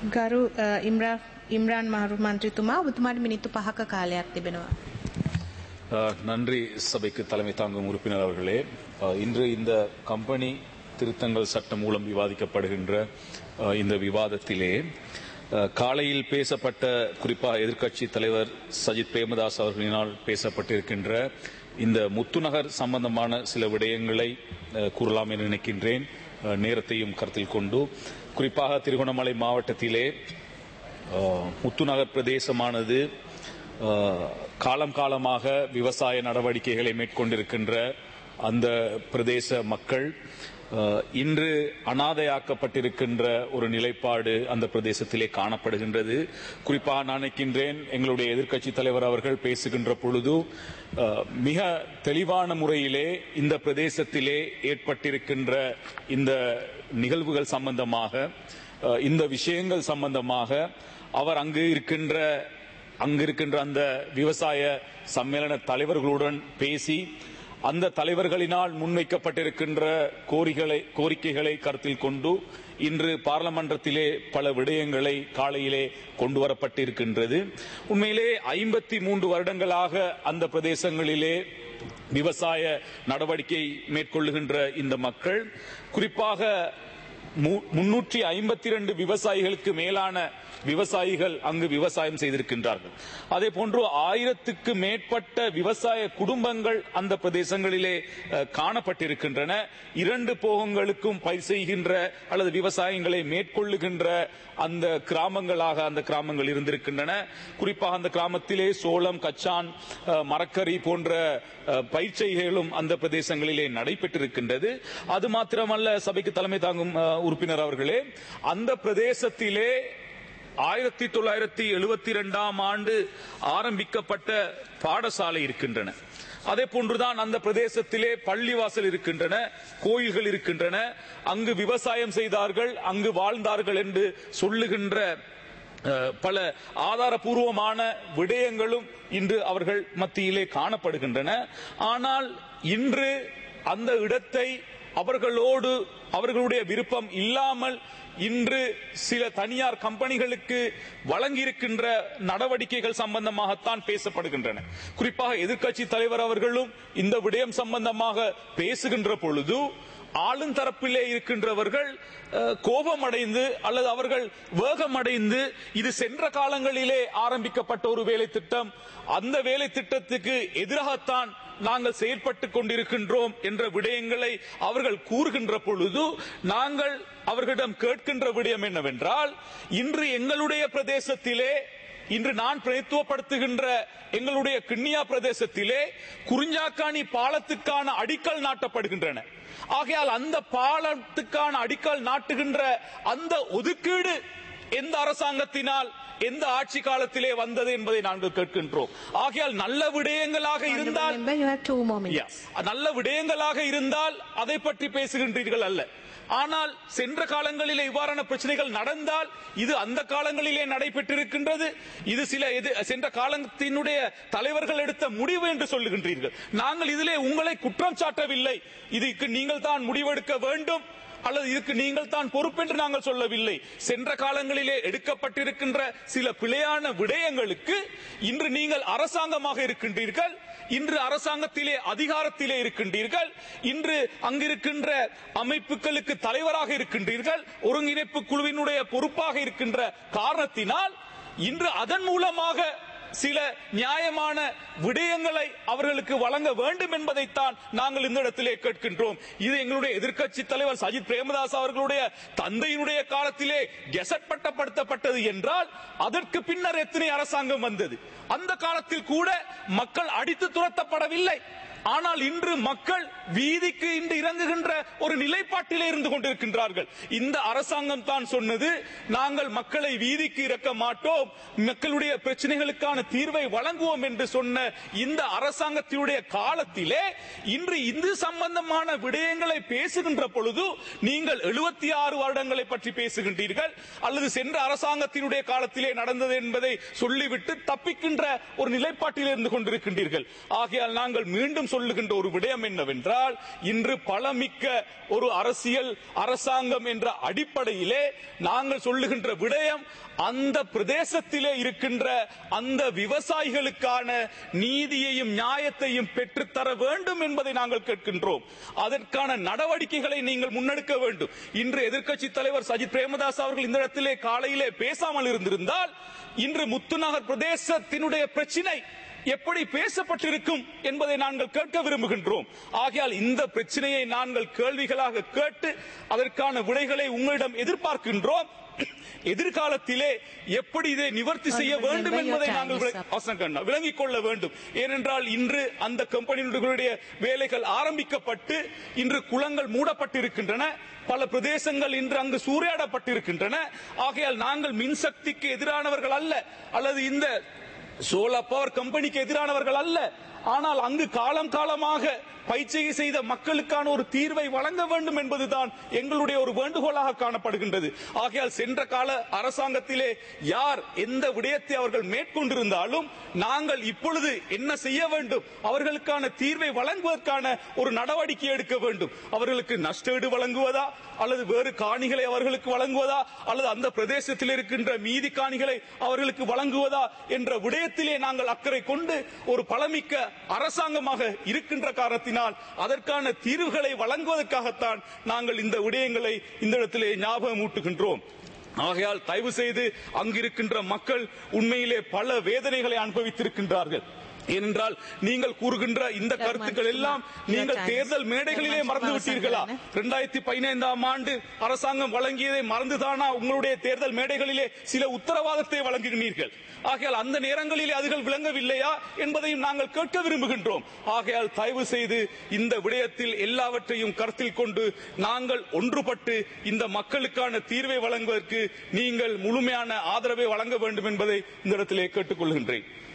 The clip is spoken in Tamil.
ගරු අ, ඉම්රා ඉම්රාන් මහරු මන්ත්‍රීතුමා ඔබතුමාට මිනිත්තු පහක කාලයක් තිබෙනවා. அஹ், நன்றி சபைக்கு தலைமை தாங்கும் உறுப்பினர் அவர்களே அஹ், இன்று இந்த கம்பெனி திருத்தங்கள் சட்டம் மூலம் விவாதிக்கப்படுகின்ற அஹ், இந்த விவாதத்திலே அஹ், காலையில் பேசப்பட்ட குறிப்பாக எதிர்க்கட்சி தலைவர் சஜித் பிரேமதாஸ் அவர்களினால் பேசப்பட்டிருக்கின்ற இந்த முத்துநகர் சம்பந்தமான சில விடயங்களை அஹ், கூறலாம் என நினைக்கின்றேன் அஹ், நேரத்தையும் கருத்தில் கொண்டு குறிப்பாக திருகோணமலை மாவட்டத்திலே அஹ், முத்துநகர் பிரதேசமானது அஹ், காலம் காலமாக விவசாய நடவடிக்கைகளை மேற்கொண்டிருக்கின்ற அந்த பிரதேச மக்கள் அஹ், இன்று அனாதையாக்கப்பட்டிருக்கின்ற ஒரு நிலைப்பாடு அந்த பிரதேசத்திலே காணப்படுகின்றது குறிப்பாக நான் நினைக்கின்றேன் எங்களுடைய எதிர்க்கட்சி தலைவர் அவர்கள் பேசுகின்ற பொழுது அஹ், மிக தெளிவான முறையிலே இந்த பிரதேசத்திலே ஏற்பட்டிருக்கின்ற இந்த நிகழ்வுகள் சம்பந்தமாக அஹ், இந்த விஷயங்கள் சம்பந்தமாக அவர் அங்கு இருக்கின்ற அங்கிருக்கின்ற அந்த விவசாய சம்மேளன தலைவர்களுடன் பேசி அந்த தலைவர்களினால் முன்வைக்கப்பட்டிருக்கின்ற கோரிகளை கோரிக்கைகளை கருத்தில் கொண்டு இன்று பார்லமன்றத்திலே பல விடயங்களை காலையிலே கொண்டு வரப்பட்டிருக்கின்றது உண்மையிலே ஐம்பத்தி மூன்று வருடங்களாக அந்த பிரதேசங்களிலே விவசாய நடவடிக்கை மேற்கொள்ளுகின்ற இந்த மக்கள் குறிப்பாக முன்னூற்றி ஐம்பத்தி ரெண்டு விவசாயிகளுக்கு மேலான விவசாயிகள் அங்கு விவசாயம் செய்திருக்கின்றார்கள் அதே போன்று ஆயிரத்துக்கு மேற்பட்ட விவசாய குடும்பங்கள் அந்த பிரதேசங்களிலே அஹ், காணப்பட்டிருக்கின்றன இரண்டு போகங்களுக்கும் பயிர் செய்கின்ற அல்லது விவசாயங்களை மேற்கொள்ளுகின்ற அந்த கிராமங்களாக அந்த கிராமங்கள் இருந்திருக்கின்றன குறிப்பாக அந்த கிராமத்திலே சோளம் கச்சான் அஹ், மரக்கறி போன்ற அஹ், பயிர்ச்செய்கைகளும் அந்த பிரதேசங்களிலே நடைபெற்றிருக்கின்றது அது மாத்திரமல்ல சபைக்கு தலைமை தாங்கும் அஹ், உறுப்பினர் அவர்களே அந்த பிரதேசத்திலே ஆயிரத்தி தொள்ளாயிரத்தி எழுபத்தி இரண்டாம் ஆண்டு ஆரம்பிக்கப்பட்ட பாடசாலை இருக்கின்றன அதே போன்றுதான் அந்த பிரதேசத்திலே பள்ளிவாசல் இருக்கின்றன கோயில்கள் இருக்கின்றன அங்கு விவசாயம் செய்தார்கள் அங்கு வாழ்ந்தார்கள் என்று சொல்லுகின்ற அஹ், பல ஆதாரபூர்வமான விடயங்களும் இன்று அவர்கள் மத்தியிலே காணப்படுகின்றன ஆனால் இன்று அந்த இடத்தை அவர்களோடு அவர்களுடைய விருப்பம் இல்லாமல் இன்று சில தனியார் கம்பெனிகளுக்கு வழங்கியிருக்கின்ற நடவடிக்கைகள் சம்பந்தமாகத்தான் பேசப்படுகின்றன குறிப்பாக எதிர்க்கட்சி தலைவர் அவர்களும் இந்த விடயம் சம்பந்தமாக பேசுகின்ற பொழுது ஆளுந்தரப்பிலே இருக்கின்றவர்கள் அஹ், கோபமடைந்து அல்லது அவர்கள் வேகமடைந்து இது சென்ற காலங்களிலே ஆரம்பிக்கப்பட்ட ஒரு வேலை திட்டம் அந்த வேலை திட்டத்துக்கு எதிராகத்தான் நாங்கள் செயல்பட்டுக் கொண்டிருக்கின்றோம் என்ற விடயங்களை அவர்கள் கூறுகின்ற பொழுது நாங்கள் அவர்களிடம் கேட்கின்ற விடயம் என்னவென்றால் இன்று எங்களுடைய பிரதேசத்திலே இன்று நான் பிரதித்துவப்படுத்துகின்ற எங்களுடைய கிண்ணியா பிரதேசத்திலே குறிஞ்சாக்காணி பாலத்துக்கான அடிக்கல் நாட்டப்படுகின்றன ஆகையால் அந்த பாலத்துக்கான அடிக்கல் நாட்டுகின்ற அந்த ஒதுக்கீடு எந்த அரசாங்கத்தினால் எந்த ஆட்சி காலத்திலே வந்தது என்பதை நாங்கள் கேட்கின்றோம் ஆகையால் நல்ல விடயங்களாக இருந்தால் Member, you have two more minutes. Yeah. நல்ல விடயங்களாக இருந்தால் அதை பற்றி பேசுகின்றீர்கள் அல்ல ஆனால் சென்ற காலங்களிலே இவ்வாறான பிரச்சனைகள் நடந்தால் இது அந்த காலங்களிலே நடைபெற்றிருக்கின்றது இது சில எது- சென்ற காலத்தினுடைய தலைவர்கள் எடுத்த முடிவு என்று சொல்லுகின்றீர்கள் நாங்கள் இதிலே உங்களை குற்றம் சாட்டவில்லை இதுக்கு நீங்கள் தான் முடிவெடுக்க வேண்டும் அல்லது இதுக்கு நீங்கள் தான் பொறுப்பென்று நாங்கள் சொல்லவில்லை சென்ற காலங்களிலே எடுக்கப்பட்டிருக்கின்ற சில பிழையான விடயங்களுக்கு இன்று நீங்கள் அரசாங்கமாக இருக்கின்றீர்கள் இன்று அரசாங்கத்திலே அதிகாரத்திலே இருக்கின்றீர்கள் இன்று அங்கிருக்கின்ற அமைப்புகளுக்கு தலைவராக இருக்கின்றீர்கள் ஒருங்கிணைப்பு குழுவினுடைய பொறுப்பாக இருக்கின்ற காரணத்தினால் இன்று அதன் மூலமாக சில நியாயமான விடயங்களை அவர்களுக்கு வழங்க வேண்டும் என்பதைத்தான் நாங்கள் இந்த இடத்திலே கேட்கின்றோம் இது எங்களுடைய எதிர்க்கட்சி தலைவர் சஜித் பிரேமதாஸ் அவர்களுடைய தந்தையினுடைய காலத்திலே கெசட் பட்டப்படுத்தப்பட்டது என்றால் அதற்கு பின்னர் எத்தனை அரசாங்கம் வந்தது அந்த காலத்தில் கூட மக்கள் அடித்து துரத்தப்படவில்லை ஆனால் இன்று மக்கள் வீதிக்கு இன்று இறங்குகின்ற ஒரு நிலைப்பாட்டிலே இருந்து கொண்டிருக்கின்றார்கள் இந்த அரசாங்கம் தான் சொன்னது நாங்கள் மக்களை வீதிக்கு இறக்க மாட்டோம் மக்களுடைய பிரச்சனைகளுக்கான தீர்வை வழங்குவோம் என்று சொன்ன இந்த அரசாங்கத்தினுடைய காலத்திலே இன்று இந்து சம்பந்தமான விடயங்களை பேசுகின்ற பொழுது நீங்கள் எழுபத்தி ஆறு வருடங்களை பற்றி பேசுகின்றீர்கள் அல்லது சென்ற அரசாங்கத்தினுடைய காலத்திலே நடந்தது என்பதை சொல்லிவிட்டு தப்பிக்கின்ற ஒரு நிலைப்பாட்டில் இருந்து கொண்டிருக்கின்றீர்கள் ஆகையால் நாங்கள் மீண்டும் சொல்லுகின்ற ஒரு விடயம் என்னவென்றால் இன்று பலமிக்க ஒரு அரசியல் அரசாங்கம் என்ற அடிப்படையிலே நாங்கள் சொல்லுகின்ற விடயம் அந்த பிரதேசத்திலே இருக்கின்ற அந்த விவசாயிகளுக்கான நீதியையும் நியாயத்தையும் பெற்றுத்தர வேண்டும் என்பதை நாங்கள் கேட்கின்றோம் அதற்கான நடவடிக்கைகளை நீங்கள் முன்னெடுக்க வேண்டும் இன்று எதிர்க்கட்சி தலைவர் சஜித் பிரேமதாஸ் அவர்கள் இந்த இடத்திலே காலையிலே பேசாமல் இருந்திருந்தால் இன்று முத்துநகர் பிரதேசத்தினுடைய பிரச்சினை எப்படி பேசப்பட்டிருக்கும் என்பதை நாங்கள் கேட்க விரும்புகின்றோம் ஆகையால் இந்த பிரச்சனையை நாங்கள் கேள்விகளாக கேட்டு அதற்கான விடைகளை உங்களிடம் எதிர்பார்க்கின்றோம் எதிர்காலத்திலே எப்படி இதை நிவர்த்தி செய்ய Honorable வேண்டும் member, your என்பதை time நாங்கள் is விள- up. அவசரம் கண்ணா, விளங்கிக் கொள்ள வேண்டும் ஏனென்றால் இன்று அந்த கம்பெனிகளுடைய வேலைகள் ஆரம்பிக்கப்பட்டு இன்று குளங்கள் மூடப்பட்டிருக்கின்றன பல பிரதேசங்கள் இன்று அங்கு சூறையாடப்பட்டிருக்கின்றன ஆகையால் நாங்கள் மின்சக்திக்கு எதிரானவர்கள் அல்ல அல்லது இந்த சோலார் பவர் கம்பெனிக்கு எதிரானவர்கள் அல்ல ஆனால் அங்கு காலம் காலமாக பயிற்சியை செய்த மக்களுக்கான ஒரு தீர்வை வழங்க வேண்டும் என்பதுதான் எங்களுடைய ஒரு வேண்டுகோளாக காணப்படுகின்றது ஆகையால் சென்ற கால அரசாங்கத்திலே யார் எந்த விடயத்தை அவர்கள் மேற்கொண்டிருந்தாலும் நாங்கள் இப்பொழுது என்ன செய்ய வேண்டும் அவர்களுக்கான தீர்வை வழங்குவதற்கான ஒரு நடவடிக்கை எடுக்க வேண்டும் அவர்களுக்கு நஷ்டஈடு வழங்குவதா அல்லது வேறு காணிகளை அவர்களுக்கு வழங்குவதா அல்லது அந்த பிரதேசத்தில் இருக்கின்ற மீதி காணிகளை அவர்களுக்கு வழங்குவதா என்ற விடயத்திலே நாங்கள் அக்கறை கொண்டு ஒரு பலமிக்க அரசாங்கமாக இருக்கின்ற காரணத்தினால் அதற்கான தீர்வுகளை வழங்குவதற்காகத்தான் நாங்கள் இந்த விடயங்களை இந்த இடத்திலே ஞாபகம் ஊட்டுகின்றோம் ஆகையால் தயவு செய்து அங்கிருக்கின்ற மக்கள் உண்மையிலே பல வேதனைகளை அனுபவித்திருக்கின்றார்கள் ஏனென்றால் நீங்கள் கூறுகின்ற இந்த கருத்துக்கள் எல்லாம் நீங்கள் தேர்தல் மேடைகளிலே மறந்து விட்டீர்களா இரண்டாயிரத்தி பதினைந்தாம் ஆண்டு அரசாங்கம் வழங்கியதை மறந்துதானா உங்களுடைய தேர்தல் மேடைகளிலே சில உத்தரவாதத்தை வழங்குகிறீர்கள் ஆகையால் அந்த நேரங்களிலே அதுகள் விளங்கவில்லையா என்பதையும் நாங்கள் கேட்க விரும்புகின்றோம் ஆகையால் தயவு செய்து இந்த விடயத்தில் எல்லாவற்றையும் கருத்தில் கொண்டு நாங்கள் ஒன்றுபட்டு இந்த மக்களுக்கான தீர்வை வழங்குவதற்கு நீங்கள் முழுமையான ஆதரவை வழங்க வேண்டும் என்பதை இந்த இடத்திலே கேட்டுக்கொள்கின்றேன்